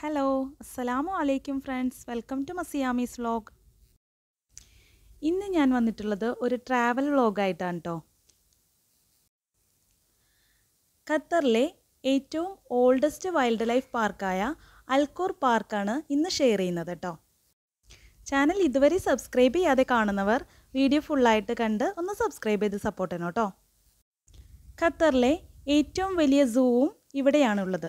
hello അസ്സലാമു അലൈക്കും friends welcome to മസിയാമീസ് വ്ലോഗ് ഇന്ന് ഞാൻ വന്നിട്ടുള്ളത് ഒരു ട്രാവൽ വ്ലോഗായിട്ടാണ് കേട്ടോ ഖത്തറിലെ ഏറ്റവും ഓൾഡസ്റ്റ് വൈൽഡ് ലൈഫ് പാർക്കായ അൽക്കൂർ പാർക്കാണ് ഇന്ന് ഷെയർ ചെയ്യുന്നത് കേട്ടോ ചാനൽ ഇതുവരെ സബ്സ്ക്രൈബ് ചെയ്യാതെ കാണുന്നവർ വീഡിയോ ഫുള്ളായിട്ട് കണ്ട് ഒന്ന് സബ്സ്ക്രൈബ് ചെയ്ത് സപ്പോർട്ട് ചെയ്യണം കേട്ടോ ഖത്തറിലെ ഏറ്റവും വലിയ സൂവും ഇവിടെയാണുള്ളത്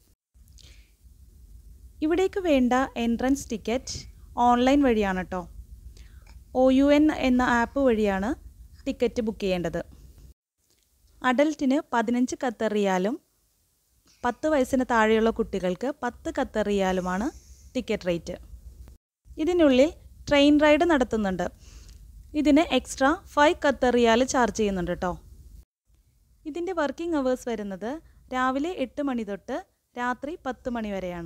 ഇവിടേക്ക് വേണ്ട എൻട്രൻസ് ടിക്കറ്റ് ഓൺലൈൻ വഴിയാണ് കേട്ടോ ഒ യു എൻ എന്ന ആപ്പ് വഴിയാണ് ടിക്കറ്റ് ബുക്ക് ചെയ്യേണ്ടത് അഡൽട്ടിന് പതിനഞ്ച് ഖത്തർ റിയാലും പത്ത് വയസ്സിന് താഴെയുള്ള കുട്ടികൾക്ക് പത്ത് ഖത്തർ റിയാലുമാണ് ടിക്കറ്റ് റേറ്റ് ഇതിനുള്ളിൽ ട്രെയിൻ റൈഡ് നടത്തുന്നുണ്ട് ഇതിന് extra five Qatar riyal charge ചെയ്യുന്നുണ്ട് കേട്ടോ ഇതിൻ്റെ വർക്കിംഗ് അവേഴ്സ് വരുന്നത് രാവിലെ എട്ട് മണി തൊട്ട് രാത്രി പത്ത് മണി വരെയാണ്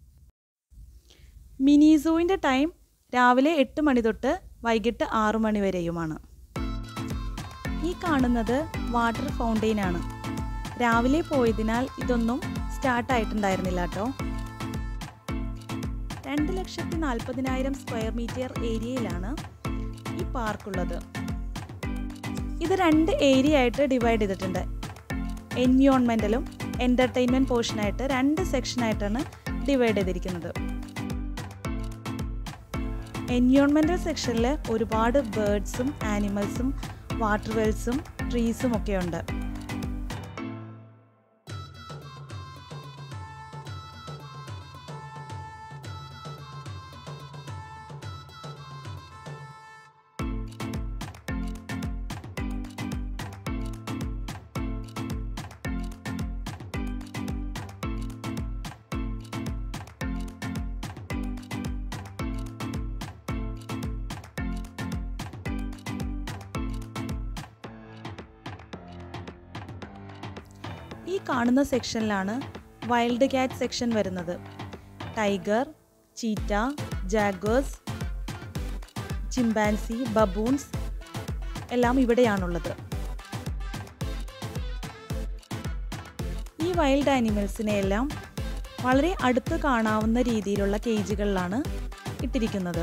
മിനി സൂവിൻ്റെ ടൈം രാവിലെ എട്ട് മണി തൊട്ട് വൈകിട്ട് ആറു മണി വരെയുമാണ് ഈ കാണുന്നത് വാട്ടർ ഫൗണ്ടെയിൻ ആണ് രാവിലെ പോയതിനാൽ ഇതൊന്നും സ്റ്റാർട്ട് ആയിട്ടുണ്ടായിരുന്നില്ല കേട്ടോ രണ്ട് ലക്ഷത്തി നാൽപ്പതിനായിരം സ്ക്വയർ മീറ്റർ ഏരിയയിലാണ് ഈ പാർക്കുള്ളത് ഇത് രണ്ട് ഏരിയ ആയിട്ട് ഡിവൈഡ് ചെയ്തിട്ടുണ്ട് എൻവിയോൺമെൻറ്റലും എൻ്റർടൈൻമെൻറ്റ് പോർഷനായിട്ട് രണ്ട് സെക്ഷനായിട്ടാണ് ഡിവൈഡ് ചെയ്തിരിക്കുന്നത് എൻവിയോൺമെൻറ്റൽ സെക്ഷനിൽ ഒരുപാട് ബേർഡ്സും ആനിമൽസും വാട്ടർ വെൽസും ട്രീസും ഒക്കെ ഉണ്ട് ഈ കാണുന്ന സെക്ഷനിലാണ് വൈൽഡ് ക്യാറ്റ് സെക്ഷൻ വരുന്നത് tiger cheetah jaguars chimpanzee baboons എല്ലാം ഇവിടെയാണുള്ളത് ഈ വൈൽഡ് ആനിമൽസിനെ എല്ലാം വളരെ അടുത്ത് കാണാവുന്ന രീതിയിലുള്ള കേജുകളിലാണ് ഇട്ടിരിക്കുന്നത്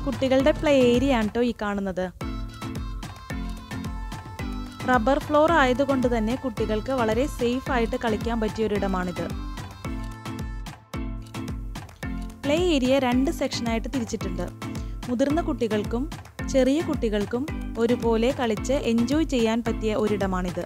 കുട്ടികളുടെ പ്ലേ ഏരിയ ആണ് കേട്ടോ ഈ കാണുന്നത് റബ്ബർ ഫ്ലോർ ആയതുകൊണ്ട് തന്നെ കുട്ടികൾക്ക് വളരെ സേഫ് ആയിട്ട് കളിക്കാൻ പറ്റിയ ഒരിടമാണിത് പ്ലേ ഏരിയ രണ്ട് സെക്ഷനായിട്ട് തിരിച്ചിട്ടുണ്ട് മുതിർന്ന കുട്ടികൾക്കും ചെറിയ കുട്ടികൾക്കും ഒരുപോലെ കളിച്ച് എൻജോയ് ചെയ്യാൻ പറ്റിയ ഒരിടമാണിത്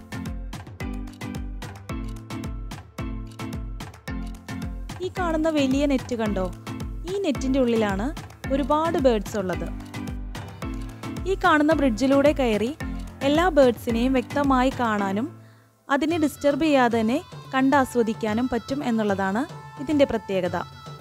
ഈ കാണുന്ന വലിയ നെറ്റ് കണ്ടോ ഈ നെറ്റിൻ്റെ ഉള്ളിലാണ് ഒരുപാട് ബേഡ്സ് ഉള്ളത് ഈ കാണുന്ന ബ്രിഡ്ജിലൂടെ കയറി എല്ലാ ബേഡ്സിനെയും വ്യക്തമായി കാണാനും അതിനെ ഡിസ്റ്റർബ് ചെയ്യാതെ തന്നെ കണ്ടാസ്വദിക്കാനും പറ്റും എന്നുള്ളതാണ് ഇതിൻ്റെ പ്രത്യേകത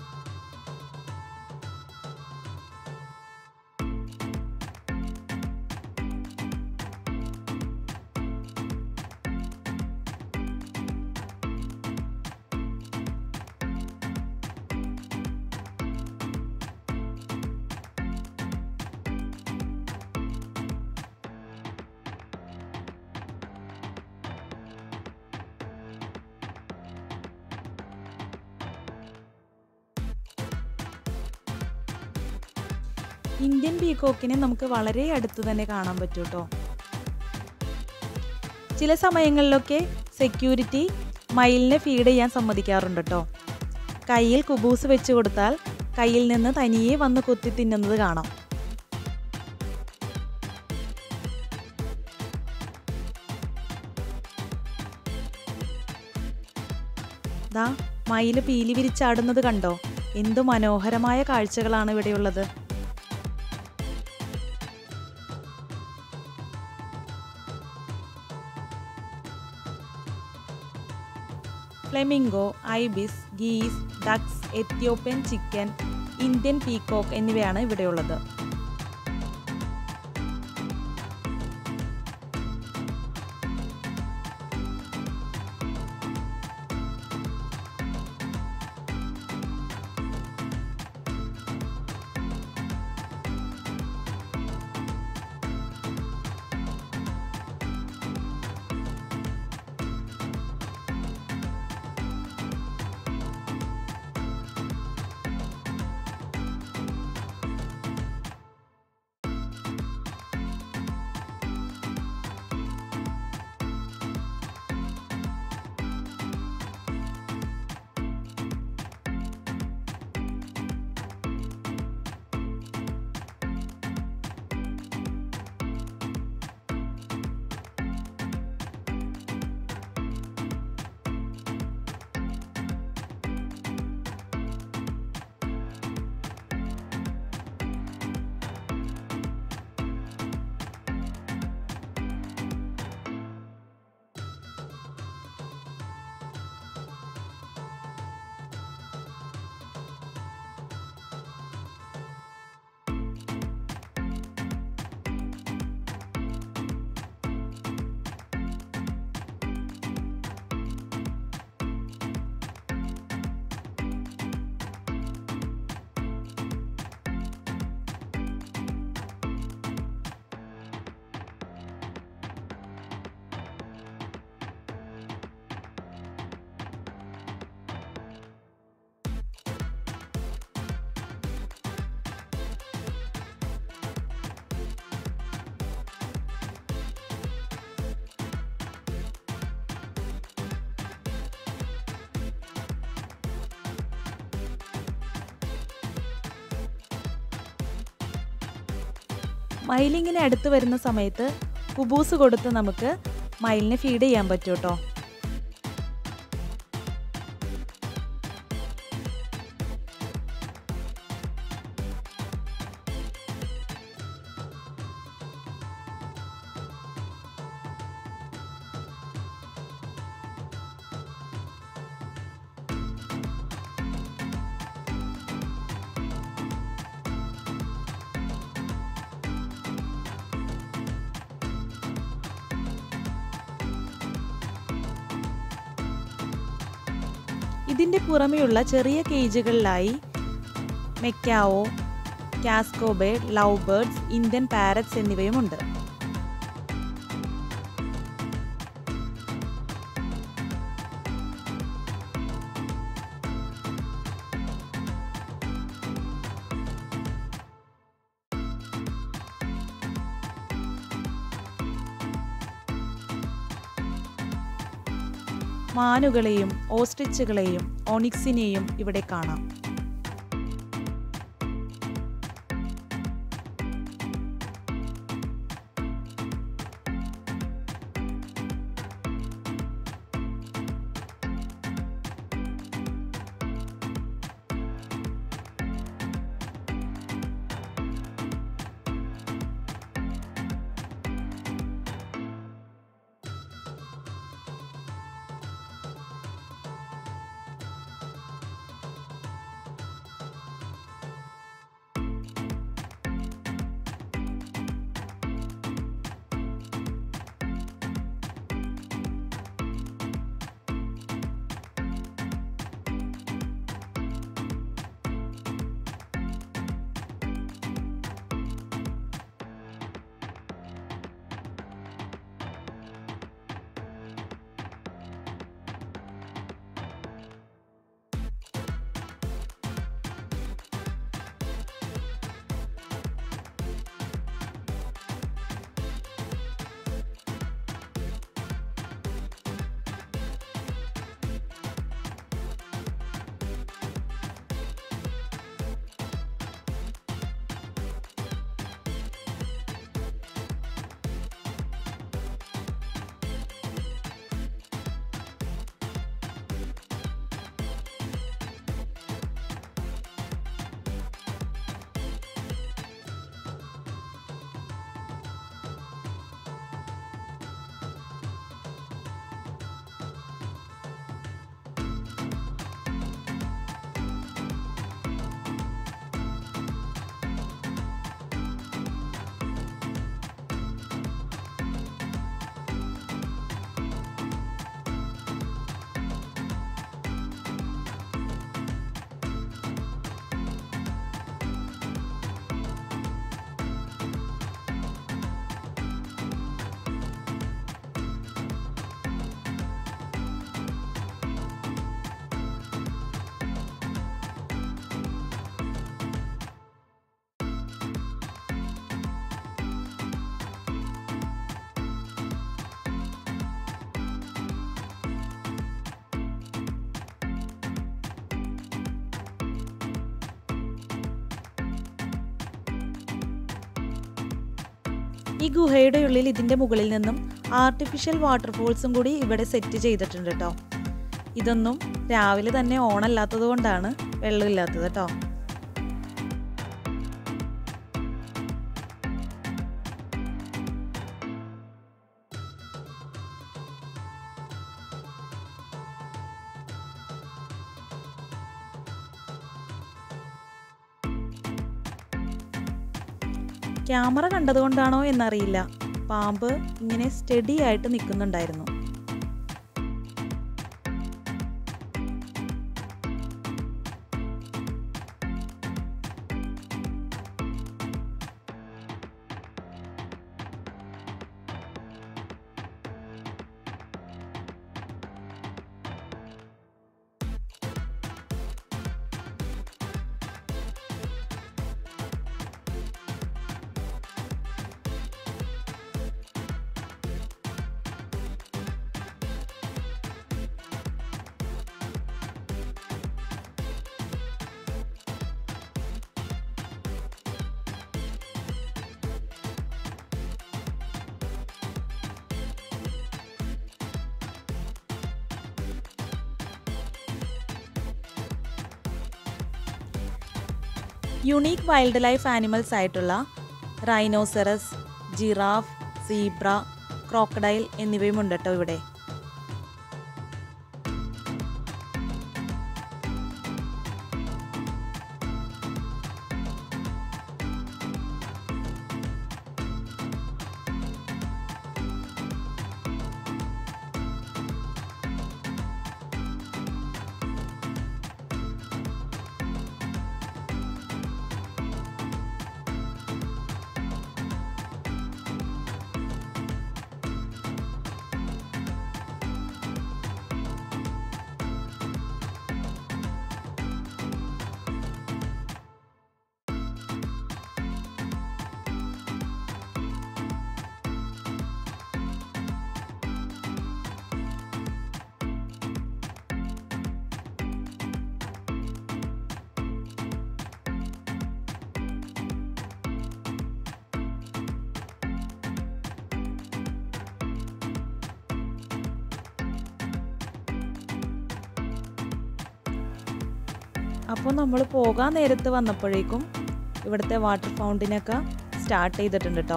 ഇന്ത്യൻ പീകോക്കിനെ നമുക്ക് വളരെ അടുത്ത് തന്നെ കാണാൻ പറ്റും കേട്ടോ ചില സമയങ്ങളിലൊക്കെ സെക്യൂരിറ്റി മയിലിനെ ഫീഡ് ചെയ്യാൻ സമ്മതിക്കാറുണ്ട് കേട്ടോ കയ്യിൽ കുബൂസ് വെച്ച് കൊടുത്താൽ കയ്യിൽ നിന്ന് തനിയെ വന്ന് കൊത്തി തിന്നുന്നത് കാണാം ദാ മയില് പീലി വിരിച്ചാടുന്നത് കണ്ടോ എന്തു മനോഹരമായ കാഴ്ചകളാണ് ഇവിടെയുള്ളത് flamingo ibis geese ducks Ethiopian chicken Indian peacock എന്നിവയാണ് ഇവിടെയുള്ളത് മയിലിങ്ങനെ അടുത്ത് വരുന്ന സമയത്ത് കുബൂസ് കൊടുത്ത് നമുക്ക് മയിലിനെ ഫീഡ് ചെയ്യാൻ പറ്റും കേട്ടോ ഇതിൻ്റെ പുറമെയുള്ള ചെറിയ കേജുകളിലായി മെക്കാവോ കാസ്കോബേഡ് ലവ് ബേർഡ്സ് ഇന്ത്യൻ പാരറ്റ്സ് എന്നിവയുമുണ്ട് മാനുകളെയും ഓസ്ട്രിച്ചുകളെയും ഓണിക്സിനെയും ഇവിടെ കാണാം ഈ ഗുഹയുടെ ഉള്ളിൽ ഇതിൻ്റെ മുകളിൽ നിന്നും ആർട്ടിഫിഷ്യൽ വാട്ടർഫോൾസും കൂടി ഇവിടെ സെറ്റ് ചെയ്തിട്ടുണ്ട് കേട്ടോ ഇതൊന്നും രാവിലെ തന്നെ ഓണല്ലാത്തത് കൊണ്ടാണ് വെള്ളമില്ലാത്തത് കേട്ടോ ക്യാമറ കണ്ടതുകൊണ്ടാണോ എന്നറിയില്ല പാമ്പ് ഇങ്ങനെ സ്റ്റഡി ആയിട്ട് നിൽക്കുന്നുണ്ടായിരുന്നു യുണീക്ക് വൈൽഡ് ലൈഫ് ആനിമൽസ് ആയിട്ടുള്ള റൈനോസറസ് ജിറാഫ് സീബ്ര ക്രോക്കഡൈൽ എന്നിവയും ഉണ്ട് കേട്ടോ ഇവിടെ അപ്പോൾ നമ്മൾ പോകാൻ നേരത്ത് വന്നപ്പോഴേക്കും ഇവിടുത്തെ വാട്ടർ ഫൗണ്ടിനൊക്കെ സ്റ്റാർട്ട് ചെയ്തിട്ടുണ്ട് കേട്ടോ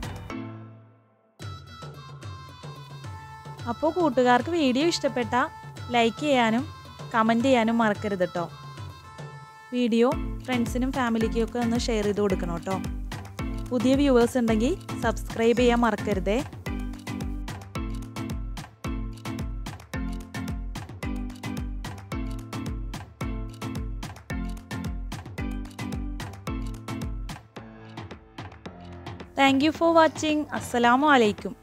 അപ്പോൾ കൂട്ടുകാർക്ക് വീഡിയോ ഇഷ്ടപ്പെട്ട ലൈക്ക് ചെയ്യാനും കമൻറ്റ് ചെയ്യാനും മറക്കരുത് കേട്ടോ വീഡിയോ ഫ്രണ്ട്സിനും ഫാമിലിക്കും ഒക്കെ ഒന്ന് ഷെയർ ചെയ്ത് കൊടുക്കണം കേട്ടോ പുതിയ വ്യൂവേഴ്സ് ഉണ്ടെങ്കിൽ സബ്സ്ക്രൈബ് ചെയ്യാൻ മറക്കരുതേ താങ്ക് യു ഫോർ വാച്ചിങ് അസ്സലാമു അലൈക്കും